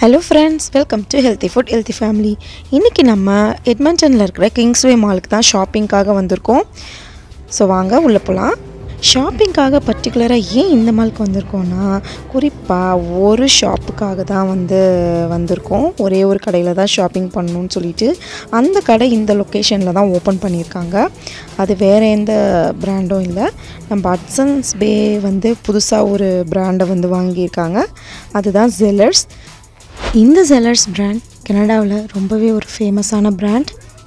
hello friends welcome to healthy food healthy family இன்றைக்கி நம்ம எட்மண்டனில் இருக்கிற கிங்ஸ்வே மாலுக்கு தான் ஷாப்பிங்காக வந்திருக்கோம் ஸோ வாங்க உள்ளே போகலாம் ஷாப்பிங்காக பர்டிகுலராக ஏன் இந்த மாலுக்கு வந்திருக்கோன்னா குறிப்பாக ஒரு ஷாப்புக்காக தான் வந்து வந்திருக்கோம் ஒரே ஒரு கடையில் தான் ஷாப்பிங் பண்ணணும்னு சொல்லிட்டு அந்த கடை இந்த லொக்கேஷனில் தான் ஓப்பன் பண்ணியிருக்காங்க அது வேறு எந்த பிராண்டும் இல்லை நம்ம அட்சன்ஸ் பே வந்து புதுசாக ஒரு பிராண்டை வந்து வாங்கியிருக்காங்க அதுதான் ஜெல்லர்ஸ் இந்த ஜெல்லர்ஸ் பிராண்ட் கனடாவில் ரொம்பவே ஒரு ஃபேமஸான பிராண்ட்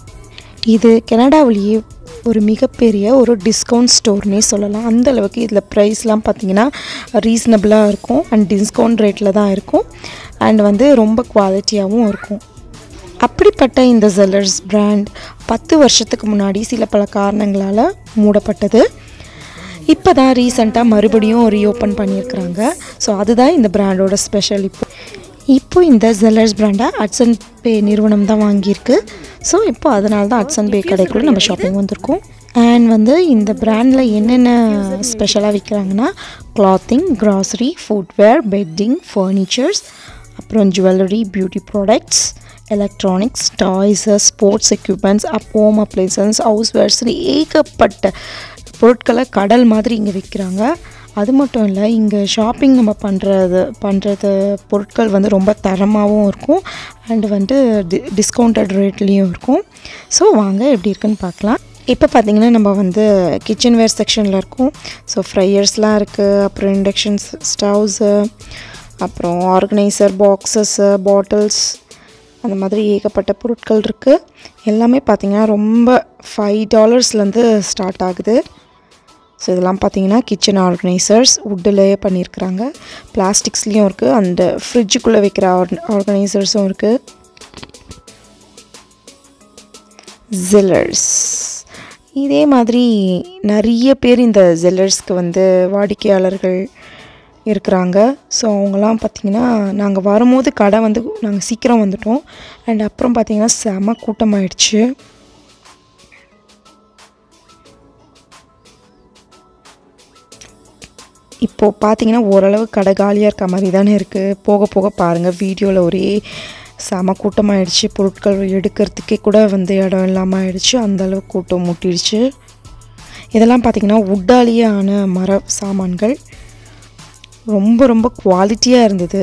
இது கனடாவிலேயே ஒரு மிகப்பெரிய ஒரு டிஸ்கவுண்ட் ஸ்டோர்னே சொல்லலாம் அந்த அளவுக்கு இதில் ப்ரைஸ்லாம் பார்த்தீங்கன்னா ரீசனபிளாக இருக்கும் அண்ட் டிஸ்கவுண்ட் ரேட்டில் தான் இருக்கும் அண்ட் வந்து ரொம்ப குவாலிட்டியாகவும் இருக்கும் அப்படிப்பட்ட இந்த ஜெல்லர்ஸ் பிராண்ட் பத்து வருஷத்துக்கு முன்னாடி சில பல காரணங்களால் மூடப்பட்டது இப்போ தான் ரீசெண்டாக மறுபடியும் ரீஓப்பன் பண்ணியிருக்கிறாங்க ஸோ அதுதான் இந்த பிராண்டோட ஸ்பெஷல் இப்போ இப்போ இந்த ஜெல்லர்ஸ் பிராண்டை அட்சன் பே நிறுவனம் தான் வாங்கியிருக்கு ஸோ இப்போ அதனால தான் அட்சன் பே கடைக்குள்ளே நம்ம ஷாப்பிங் வந்திருக்கோம் அண்ட் வந்து இந்த பிராண்டில் என்னென்ன ஸ்பெஷலாக விற்கிறாங்கன்னா clothing grocery footwear bedding furnitures அப்புறம் jewellery beauty products electronics toys sports equipments அப் ஹோம் அப்ளைசன்ஸ் ஹவுஸ்வேர்ஸ்னு ஏகப்பட்ட பொருட்களை கடல் மாதிரி இங்கே விற்கிறாங்க அது மட்டும் இல்லை இங்கே ஷாப்பிங் நம்ம பண்ணுறது பண்ணுறது பொருட்கள் வந்து ரொம்ப தரமாகவும் இருக்கும் அண்டு வந்து டி டிஸ்கவுண்டட் ரேட்லேயும் இருக்கும் ஸோ வாங்க எப்படி இருக்குன்னு பார்க்கலாம் இப்போ பார்த்திங்கன்னா நம்ம வந்து கிச்சன் வேர் செக்ஷனில் இருக்கோம் ஸோ ஃப்ரையர்ஸ்லாம் இருக்குது அப்புறம் இண்டக்ஷன்ஸ் ஸ்டவ்ஸு அப்புறம் ஆர்கனைசர் பாக்ஸஸ்ஸு பாட்டில்ஸ் அந்த மாதிரி ஏகப்பட்ட பொருட்கள் இருக்குது எல்லாமே பார்த்திங்கன்னா ரொம்ப ஃபைவ் டாலர்ஸ்லேருந்து ஸ்டார்ட் ஆகுது ஸோ இதெல்லாம் பார்த்தீங்கன்னா கிச்சன் ஆர்கனைசர்ஸ் வுட்டிலேயே பண்ணியிருக்கிறாங்க பிளாஸ்டிக்ஸ்லேயும் இருக்குது அந்த ஃப்ரிட்ஜுக்குள்ளே வைக்கிற ஆர் ஆர்கனைசர்ஸும் இருக்குது ஜெல்லர்ஸ் இதே மாதிரி நிறைய பேர் இந்த ஜெல்லர்ஸ்க்கு வந்து வாடிக்கையாளர்கள் இருக்கிறாங்க ஸோ அவங்களாம் பார்த்திங்கன்னா நாங்கள் வரும்போது கடை வந்து நாங்கள் சீக்கிரம் வந்துட்டோம் அண்ட் அப்புறம் பார்த்திங்கன்னா செம கூட்டமாயிடுச்சு இப்போது பார்த்தீங்கன்னா ஓரளவு கடை காலியாக இருக்க மாதிரி தானே இருக்குது போக போக பாருங்கள் வீடியோவில் ஒரே செம கூட்டமாகிடுச்சு பொருட்கள் எடுக்கிறதுக்கே கூட வந்து இடம் இல்லாமல் ஆயிடுச்சு அந்தளவுக்கு கூட்டம் முட்டிடுச்சு இதெல்லாம் பார்த்திங்கன்னா உட்டாலேயே ஆன மர சாமான்கள் ரொம்ப ரொம்ப குவாலிட்டியாக இருந்தது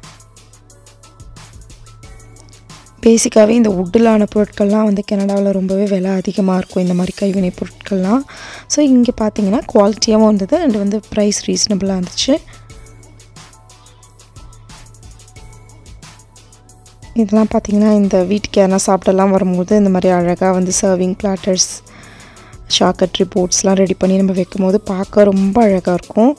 பேசிக்காகவே இந்த உட்டிலான பொருட்கள்லாம் வந்து கனடாவில் ரொம்பவே விலை அதிகமாக இருக்கும் இந்த மாதிரி கைவினை பொருட்கள்லாம் ஸோ இங்கே பார்த்தீங்கன்னா குவாலிட்டியாகவும் இருந்தது அண்ட் வந்து ப்ரைஸ் ரீசனபிளாக இருந்துச்சு இதெல்லாம் பார்த்தீங்கன்னா இந்த வீட்டுக்கு யாரா சாப்பிட்டெல்லாம் வரும்போது இந்த மாதிரி அழகாக வந்து சர்விங் பிளாட்டர்ஸ் ஷாக்கட்ரி போட்ஸ்லாம் ரெடி பண்ணி நம்ம வைக்கும் போது பார்க்க ரொம்ப அழகாக இருக்கும்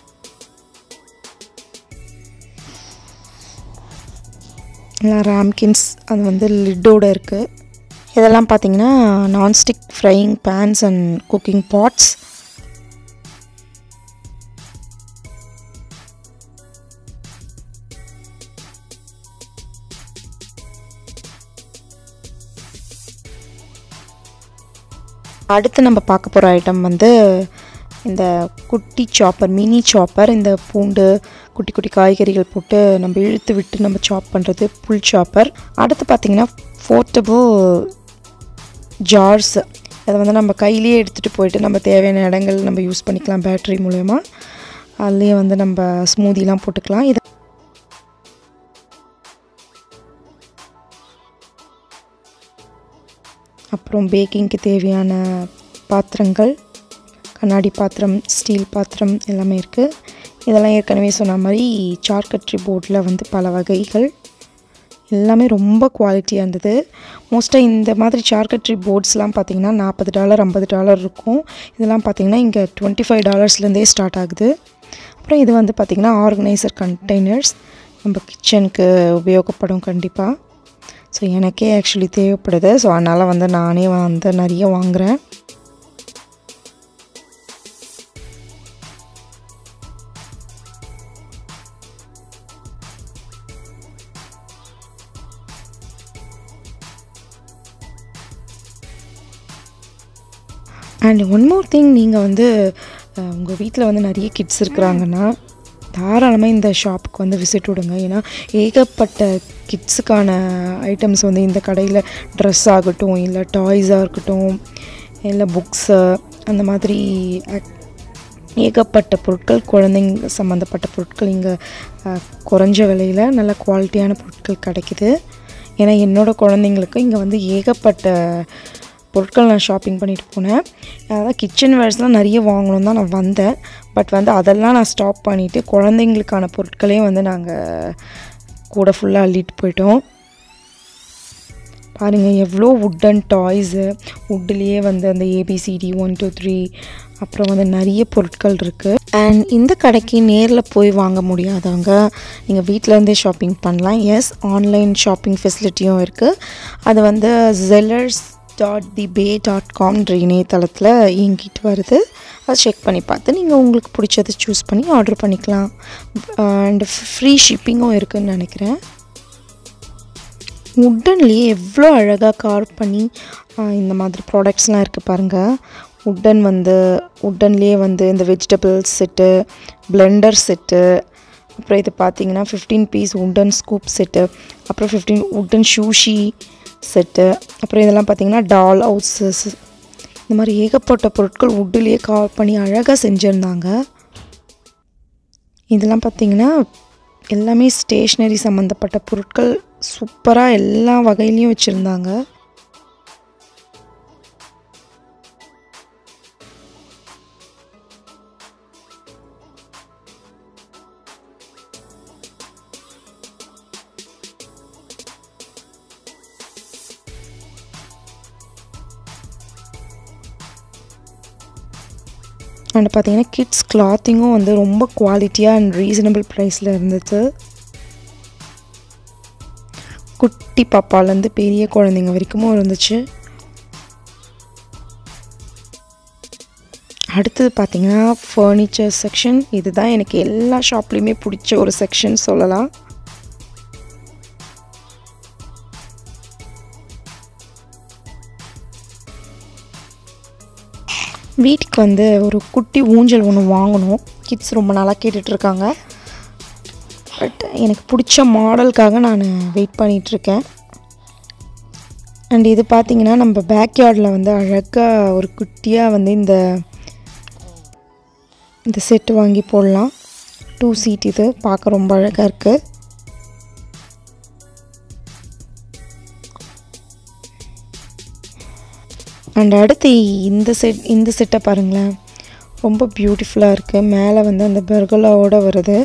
எல்லாம் ராம்கின்ஸ் அது வந்து லிட்டோடு இருக்குது இதெல்லாம் பார்த்தீங்கன்னா nonstick frying pans and cooking pots அடுத்து நம்ம பார்க்க போகிற ஐட்டம் வந்து இந்த குட்டி சாப்பர் மினி சாப்பர் இந்த பூண்டு குட்டி குட்டி காய்கறிகள் போட்டு நம்ம இழுத்து விட்டு நம்ம சாப் பண்ணுறது புல் சாப்பர் அடுத்து பார்த்திங்கன்னா போர்ட்டபுள் ஜார்ஸ் அதை வந்து நம்ம கையிலேயே எடுத்துகிட்டு போயிட்டு நம்ம தேவையான இடங்கள் நம்ம யூஸ் பண்ணிக்கலாம் பேட்ரி மூலயமா அதுலேயே வந்து நம்ம ஸ்மூதிலாம் போட்டுக்கலாம் இது அப்புறம் பேக்கிங்க்கு தேவையான பாத்திரங்கள் கண்ணாடி பாத்திரம் ஸ்டீல் பாத்திரம் எல்லாமே இருக்குது இதெல்லாம் ஏற்கனவே சொன்ன மாதிரி சார்கட்ரி போர்டில் வந்து பல வகைகள் எல்லாமே ரொம்ப குவாலிட்டியாக இருந்தது மோஸ்ட்டாக இந்த மாதிரி சார்கட்ரி போர்ட்ஸ்லாம் பார்த்திங்கன்னா நாற்பது டாலர் ஐம்பது டாலர் இருக்கும் இதெல்லாம் பார்த்திங்கன்னா இங்கே டுவெண்ட்டி ஃபைவ் டாலர்ஸ்லேருந்தே ஸ்டார்ட் ஆகுது அப்புறம் இது வந்து பார்த்திங்கன்னா ஆர்கனைசர் கண்டெய்னர்ஸ் நம்ம கிச்சனுக்கு உபயோகப்படும் கண்டிப்பாக ஸோ எனக்கே ஆக்சுவலி தேவைப்படுது ஸோ அதனால் வந்து நானே வந்து நிறைய வாங்குகிறேன் அண்ட் ஒன் மோர் திங் நீங்கள் வந்து உங்கள் வீட்டில் வந்து நிறைய கிட்ஸ் இருக்கிறாங்கன்னா தாராளமாக இந்த ஷாப்புக்கு வந்து விசிட் விடுங்க ஏன்னா ஏகப்பட்ட கிட்ஸுக்கான ஐட்டம்ஸ் வந்து இந்த கடையில் ட்ரெஸ் ஆகட்டும் இல்லை டாய்ஸாக இருக்கட்டும் இல்லை புக்ஸு அந்த மாதிரி ac- ஏகப்பட்ட பொருட்கள் குழந்தைங்க சம்மந்தப்பட்ட பொருட்கள் இங்கே குறைஞ்ச விலையில் நல்ல குவாலிட்டியான பொருட்கள் கிடைக்குது ஏன்னா என்னோடய குழந்தைங்களுக்கு இங்கே வந்து ஏகப்பட்ட பொருட்கள் நான் ஷாப்பிங் பண்ணிட்டு போனேன் அதான் கிச்சன் வேர்ஸ்லாம் நிறைய வாங்கணும் தான் நான் வந்தேன் பட் வந்து அதெல்லாம் நான் ஸ்டாப் பண்ணிவிட்டு குழந்தைங்களுக்கான பொருட்களையும் வந்து நாங்கள் கூட ஃபுல்லாக அள்ளிட்டு போயிட்டோம் பாருங்கள் எவ்வளோ வுட்டன் டாய்ஸு வுட்லேயே வந்து அந்த ஏபிசிடி ஒன் டூ த்ரீ அப்புறம் வந்து நிறைய பொருட்கள் இருக்குது அண்ட் இந்த கடைக்கு நேரில் போய் வாங்க முடியாதவங்க நீங்கள் வீட்டிலேருந்தே ஷாப்பிங் பண்ணலாம் எஸ் ஆன்லைன் ஷாப்பிங் ஃபெசிலிட்டியும் இருக்குது அது வந்து ஜெல்லர்ஸ் டாட் தி பே டாட் காம்ன்ற இணையதளத்தில் இயங்கிட்டு வருது அதை செக் பண்ணி பார்த்து நீங்கள் உங்களுக்கு பிடிச்சதை சூஸ் பண்ணி ஆர்டர் பண்ணிக்கலாம் அண்ட் ஃப்ரீ ஷிப்பிங்கும் இருக்குதுன்னு நினைக்கிறேன் உட்டன்லேயே எவ்வளோ அழகாக கார் பண்ணி ஆஹ், இந்த மாதிரி ப்ராடக்ட்ஸ்லாம் இருக்குது பாருங்கள் உட்டன் வந்து உட்டன்லேயே வந்து இந்த வெஜிடபிள்ஸ் செட்டு பிளெண்டர் செட்டு அப்புறம் இது பார்த்தீங்கன்னா fifteen piece wooden scoop set அப்புறம் ஃபிஃப்டீன் உட்டன் ஷூஷி செட்டு அப்புறம் இதெல்லாம் பார்த்தீங்கன்னா டால் ஹவுசஸ் இந்த மாதிரி ஏகப்பட்ட பொருட்கள் உட்டுலேயே கார் பண்ணி அழகாக செஞ்சுருந்தாங்க இதெல்லாம் பார்த்தீங்கன்னா எல்லாமே ஸ்டேஷ்னரி சம்மந்தப்பட்ட பொருட்கள் சூப்பராக எல்லா வகையிலையும் வச்சுருந்தாங்க அண்ட் பார்த்தீங்கன்னா கிட்ஸ் கிளாத்திங்கும் வந்து ரொம்ப குவாலிட்டியாக அண்ட் ரீசனபிள் ப்ரைஸில் இருந்துச்சு குட்டி பாப்பாலேருந்து பெரிய குழந்தைங்க வரைக்கும் இருந்துச்சு அடுத்தது பார்த்தீங்கன்னா ஃபர்னிச்சர் செக்ஷன் இதுதான் எனக்கு எல்லா ஷாப்லேயுமே பிடிச்ச ஒரு செக்ஷன் சொல்லலாம் வீட்டுக்கு வந்து ஒரு குட்டி ஊஞ்சல் ஒன்று வாங்கணும் கிட்ஸ் ரொம்ப நாளாக கேட்டுட்ருக்காங்க பட் எனக்கு பிடிச்ச மாடலுக்காக நான் வெயிட் பண்ணிகிட்ருக்கேன் அண்ட் இது பார்த்தீங்கன்னா நம்ம பேக்யார்டில் வந்து அழகாக ஒரு குட்டியாக வந்து இந்த இந்த செட்டு வாங்கி போடலாம் டூ சீட் இது பார்க்க ரொம்ப அழகாக இருக்குது அண்ட் அடுத்து இந்த செட் இந்த செட்டை பாருங்களேன் ரொம்ப பியூட்டிஃபுல்லாக இருக்குது மேலே வந்து அந்த பெர்கலாவோட வருது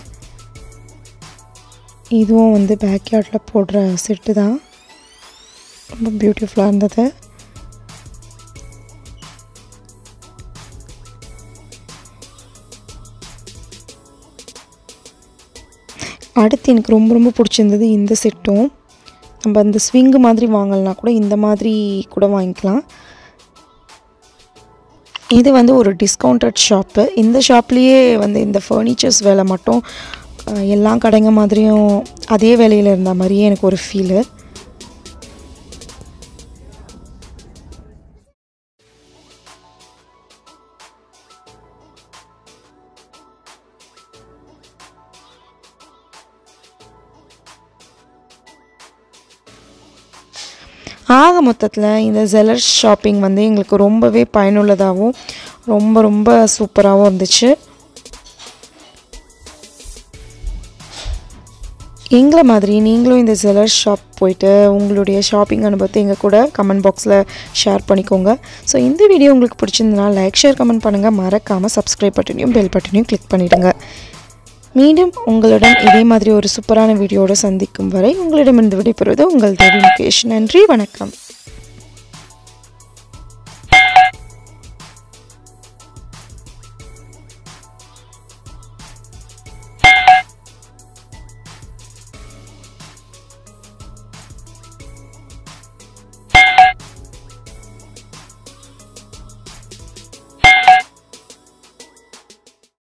இதுவும் வந்து பேக்யார்டில் போடுற செட்டு தான் ரொம்ப பியூட்டிஃபுல்லாக இருந்தது அடுத்து எனக்கு ரொம்ப ரொம்ப பிடிச்சிருந்தது இந்த செட்டும் நம்ம அந்த ஸ்விங்கு மாதிரி வாங்கலைனா கூட இந்த மாதிரி கூட வாங்கிக்கலாம் இது வந்து ஒரு டிஸ்கவுண்டட் ஷாப்பு இந்த ஷாப்லேயே வந்து இந்த ஃபர்னிச்சர்ஸ் வேலை மட்டும் அஹ், எல்லா கடைங்க மாதிரியும் அதே வேலையில் இருந்த மாதிரியே எனக்கு ஒரு ஃபீலு ஆக மொத்தத்தில் இந்த ஜெலர்ஸ் ஷாப்பிங் வந்து எங்களுக்கு ரொம்பவே பயனுள்ளதாகவும் ரொம்ப ரொம்ப சூப்பராகவும் இருந்துச்சு எங்களை மாதிரி நீங்களும் இந்த ஜுவல்லர்ஸ் ஷாப் போயிட்டு உங்களுடைய ஷாப்பிங் அனுபவத்தை எங்கள் கூட கமெண்ட் பாக்ஸில் ஷேர் பண்ணிக்கோங்க ஸோ இந்த வீடியோ உங்களுக்கு பிடிச்சிருந்தனா லைக் ஷேர் கமெண்ட் பண்ணுங்கள் மறக்காமல் சப்ஸ்கிரைப் பட்டனையும் பெல் பட்டனையும் கிளிக் பண்ணிடுங்க மீண்டும் உங்களுடன் இதே மாதிரி ஒரு சூப்பரான வீடியோவோட சந்திக்கும் வரை உங்களிடமிருந்து விடைபெறுவது உங்கள் தேவி முகேஷ் நன்றி வணக்கம்